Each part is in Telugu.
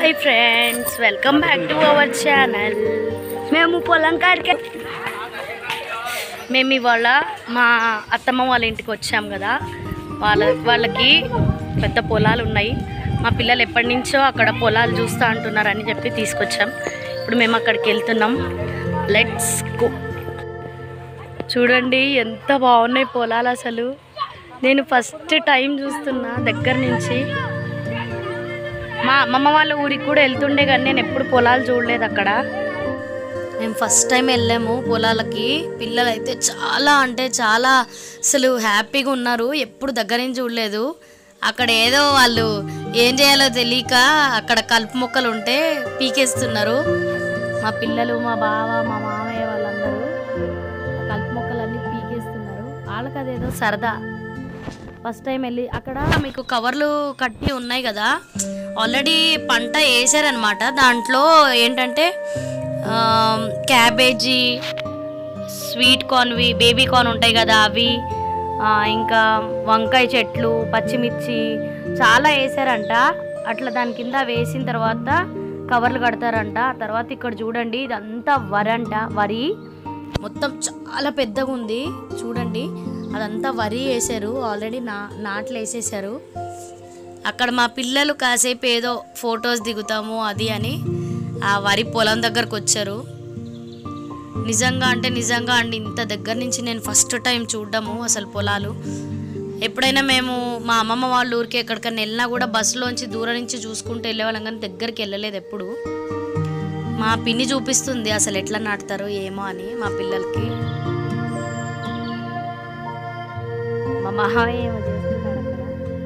Hi friends welcome back to our channel మేము పొలం కాడికి మేము ఇవాళ మా అత్తమ్మ వాళ్ళ ఇంటికి వచ్చాం కదా వాళ్ళ వాళ్ళకి పెద్ద పొలాలు ఉన్నాయి మా పిల్లలు ఎప్పటి నుంచో అక్కడ పొలాలు చూస్తూ అంటున్నారని చెప్పి తీసుకొచ్చాం ఇప్పుడు మేము అక్కడికి వెళ్తున్నాం లెట్స్ గో చూడండి ఎంత బాగున్నాయి పొలాలు అసలు నేను ఫస్ట్ టైం చూస్తున్నా దగ్గర నుంచి మా అమ్మమ్మ వాళ్ళ ఊరికి కూడా వెళ్తుండే కానీ నేను ఎప్పుడు పొలాలు చూడలేదు అక్కడ మేము ఫస్ట్ టైం వెళ్ళాము పొలాలకి పిల్లలు అయితే చాలా అంటే చాలా అసలు హ్యాపీగా ఉన్నారు ఎప్పుడు దగ్గర నుంచి చూడలేదు అక్కడ ఏదో వాళ్ళు ఏం చేయాలో తెలియక అక్కడ కలుపు మొక్కలు ఉంటే పీకేస్తున్నారు మా పిల్లలు మా బావ మా మామయ్య వాళ్ళందరూ ఆ కలుపు మొక్కలన్నీ పీకేస్తున్నారు వాళ్ళకి అదేదో సరదా ఫస్ట్ టైం వెళ్ళి అక్కడ మీకు కవర్లు కట్టి ఉన్నాయి కదా ఆల్రెడీ పంట వేసారనమాట దాంట్లో ఏంటంటే ఆ, క్యాబేజీ స్వీట్ కార్న్వి బేబీ కార్న్ ఉంటాయి కదా అవి ఆ, ఇంకా వంకాయ చెట్లు పచ్చిమిర్చి చాలా వేసారంట అట్లా దాని కింద వేసిన తర్వాత కవర్లు కడతారంట ఆ తర్వాత ఇక్కడ చూడండి ఇదంతా వరి అంట వరి మొత్తం చాలా పెద్దగా ఉంది చూడండి అదంతా వరి వేసారు ఆల్రెడీ నా నాట్లు వేసేసారు అక్కడ మా పిల్లలు కాసేపు ఏదో ఫొటోస్ దిగుతాము అది అని ఆ వరి పొలం దగ్గరకు వచ్చారు నిజంగా అంటే నిజంగా అండి ఇంత దగ్గర నుంచి నేను ఫస్ట్ టైం చూడడము అసలు పొలాలు ఎప్పుడైనా మేము మా అమ్మమ్మ వాళ్ళ ఊరికి ఎక్కడికైనా వెళ్ళినా కూడా బస్సులోంచి దూరం నుంచి చూసుకుంటూ వెళ్ళేవాళ్ళం కానీ దగ్గరికి వెళ్ళలేదు ఎప్పుడు మా పిన్ని చూపిస్తుంది అసలు ఎట్లా నాటుతారో ఏమో అని మా పిల్లలకి మా మామయ్య ఏమో చేస్తున్నాడు అక్కడ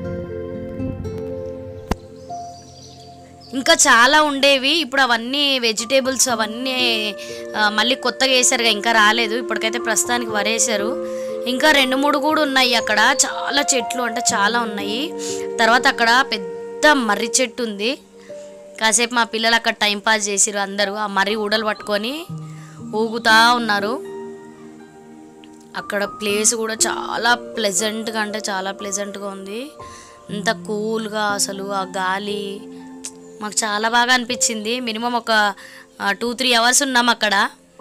ఇంకా చాలా ఉండేవి ఇప్పుడు అవన్నీ వెజిటేబుల్స్ అవన్నీ ఆ, మళ్ళీ కొత్తగా వేసారుగా ఇంకా రాలేదు ఇప్పటికైతే ప్రస్తుతానికి వరేసారు ఇంకా రెండు మూడు కూడా ఉన్నాయి అక్కడ చాలా చెట్లు అంటే చాలా ఉన్నాయి తర్వాత అక్కడ పెద్ద మర్రి చెట్టు ఉంది కాసేపు మా పిల్లలు అక్కడ టైం పాస్ చేసిరు అందరూ ఆ మర్రి ఊడలు పట్టుకొని ఊగుతా ఉన్నారు అక్కడ ప్లేస్ కూడా చాలా ప్లెజెంట్గా అంటే చాలా ప్లెజెంట్గా ఉంది అంత కూల్గా అసలు ఆ గాలి మాకు చాలా బాగా అనిపించింది మినిమం ఒక టూ త్రీ అవర్స్ ఉన్నాం అక్కడ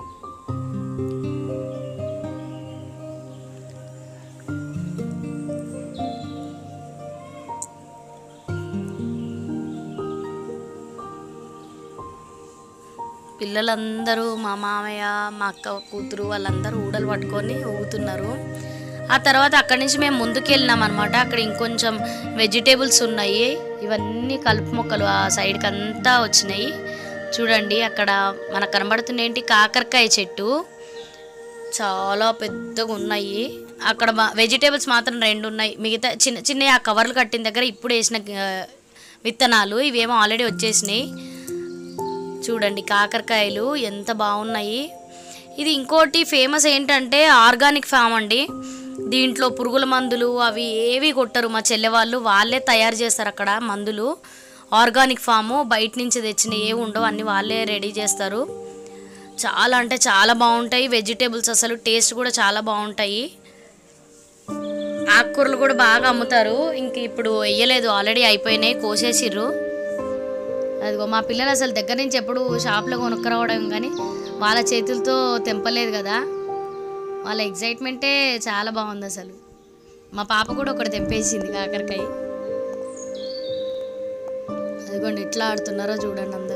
పిల్లలందరూ మా మామయ్య మా అక్క కూతురు వాళ్ళందరూ ఊడలు పట్టుకొని ఊగుతున్నారు ఆ తర్వాత అక్కడి నుంచి మేము ముందుకు వెళ్ళినాం అనమాట అక్కడ ఇంకొంచెం వెజిటేబుల్స్ ఉన్నాయి ఇవన్నీ కలుపు మొక్కలు ఆ సైడ్కి అంతా వచ్చినాయి చూడండి అక్కడ మనకు కనబడుతున్న ఏంటి కాకరకాయ చెట్టు చాలా పెద్దగా ఉన్నాయి అక్కడ వెజిటేబుల్స్ మాత్రం రెండు ఉన్నాయి మిగతా చిన్న చిన్న ఆ కవర్లు కట్టిన దగ్గర ఇప్పుడు వేసిన ఆ, విత్తనాలు ఇవేమో ఆల్రెడీ వచ్చేసినాయి చూడండి కాకరకాయలు ఎంత బాగున్నాయి ఇది ఇంకోటి ఫేమస్ ఏంటంటే ఆర్గానిక్ ఫామ్ అండి దీంట్లో పురుగుల మందులు అవి ఏవి కొట్టరు మా చెల్లె వాళ్ళు వాళ్ళే తయారు చేస్తారు అక్కడ మందులు ఆర్గానిక్ ఫాము బయట నుంచి తెచ్చిన ఏ ఉండవు అన్ని వాళ్ళే రెడీ చేస్తారు చాలా అంటే చాలా బాగుంటాయి వెజిటేబుల్స్ అసలు టేస్ట్ కూడా చాలా బాగుంటాయి ఆకుకూరలు కూడా బాగా అమ్ముతారు ఇంక ఇప్పుడు వెయ్యలేదు ఆల్రెడీ అయిపోయినాయి కోసేసిర్రు అదిగో మా పిల్లలు అసలు దగ్గర నుంచి ఎప్పుడు షాప్లో కొనుక్కరావడం కానీ వాళ్ళ చేతులతో తెంపలేదు కదా వాళ్ళ ఎగ్జైట్మెంటే చాలా బాగుంది అసలు మా పాప కూడా ఒకటి తెంపేసింది కాకరకాయ అదిగోండి ఎట్లా ఆడుతున్నారో చూడండి అందరూ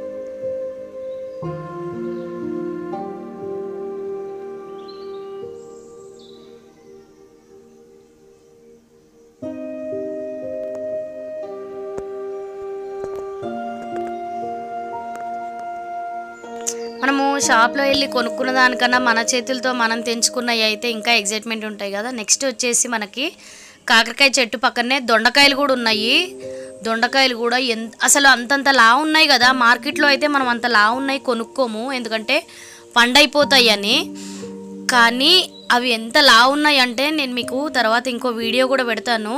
మనము షాప్లో వెళ్ళి కొనుక్కున్న దానికన్నా మన చేతులతో మనం తెంచుకున్నవి అయితే ఇంకా ఎగ్జైట్మెంట్ ఉంటాయి కదా నెక్స్ట్ వచ్చేసి మనకి కాకరకాయ చెట్టు పక్కనే దొండకాయలు కూడా ఉన్నాయి దొండకాయలు కూడా ఎంత అసలు అంతంత లా ఉన్నాయి కదా మార్కెట్లో అయితే మనం అంత లా ఉన్నాయి కొనుక్కోము ఎందుకంటే పండైపోతాయి అని కానీ అవి ఎంత లా ఉన్నాయి అంటే నేను మీకు తర్వాత ఇంకో వీడియో కూడా పెడతాను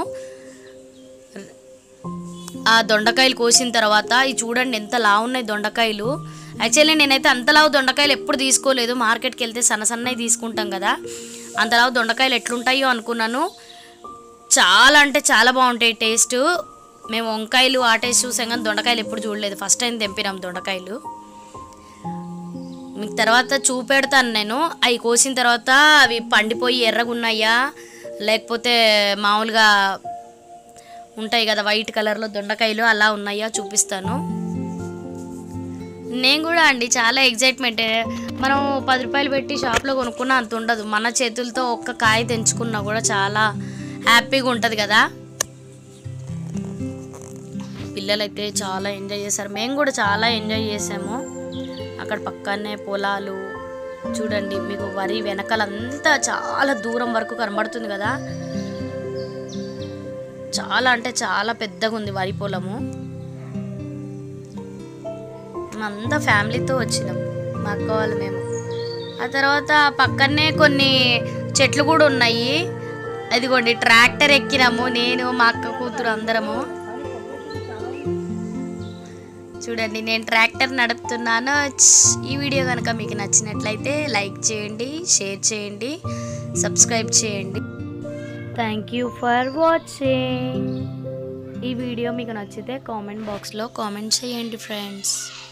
ఆ దొండకాయలు కోసిన తర్వాత ఇవి చూడండి ఎంత లావు ఉన్నాయి దొండకాయలు యాక్చువల్లీ నేనైతే అంతలావు దొండకాయలు ఎప్పుడు తీసుకోలేదు మార్కెట్కి వెళ్తే సన్న సన్నవి తీసుకుంటాం కదా అంతలావు దొండకాయలు ఎట్లుంటాయో అనుకున్నాను చాలా అంటే చాలా బాగుంటాయి టేస్ట్ మేము వంకాయలు ఆటేసి చూసాం కానీ దొండకాయలు ఎప్పుడు చూడలేదు ఫస్ట్ టైం తెంపినాం దొండకాయలు మీకు తర్వాత చూపెడతాను నేను అవి కోసిన తర్వాత అవి పండిపోయి ఎర్రగా ఉన్నాయా లేకపోతే మామూలుగా ఉంటాయి కదా వైట్ కలర్లో దొండకాయలు అలా ఉన్నాయా చూపిస్తాను నేను కూడా అండి చాలా ఎగ్జైట్మెంట్ మనం పది రూపాయలు పెట్టి షాప్లో కొనుక్కున్నా అంత ఉండదు మన చేతులతో ఒక్క కాయ తెంచుకున్నా కూడా చాలా హ్యాపీగా ఉంటుంది కదా పిల్లలైతే చాలా ఎంజాయ్ చేశారు మేము కూడా చాలా ఎంజాయ్ చేసాము అక్కడ పక్కనే పొలాలు చూడండి మీకు వరి వెనకాలంతా చాలా దూరం వరకు కనబడుతుంది కదా చాలా అంటే చాలా పెద్దగా ఉంది వరి పొలము మేమంతా ఫ్యామిలీతో వచ్చినాం మా అక్క వాళ్ళు మేము ఆ తర్వాత పక్కనే కొన్ని చెట్లు కూడా ఉన్నాయి అదిగోండి ట్రాక్టర్ ఎక్కినాము నేను మా అక్క కూతురు అందరము చూడండి నేను ట్రాక్టర్ నడుపుతున్నాను ఛ్! ఈ వీడియో కనుక మీకు నచ్చినట్లయితే లైక్ చేయండి షేర్ చేయండి సబ్స్క్రైబ్ చేయండి థ్యాంక్ యూ ఫర్ వాచింగ్ ఈ వీడియో మీకు నచ్చితే కామెంట్ బాక్స్లో కామెంట్ చేయండి ఫ్రెండ్స్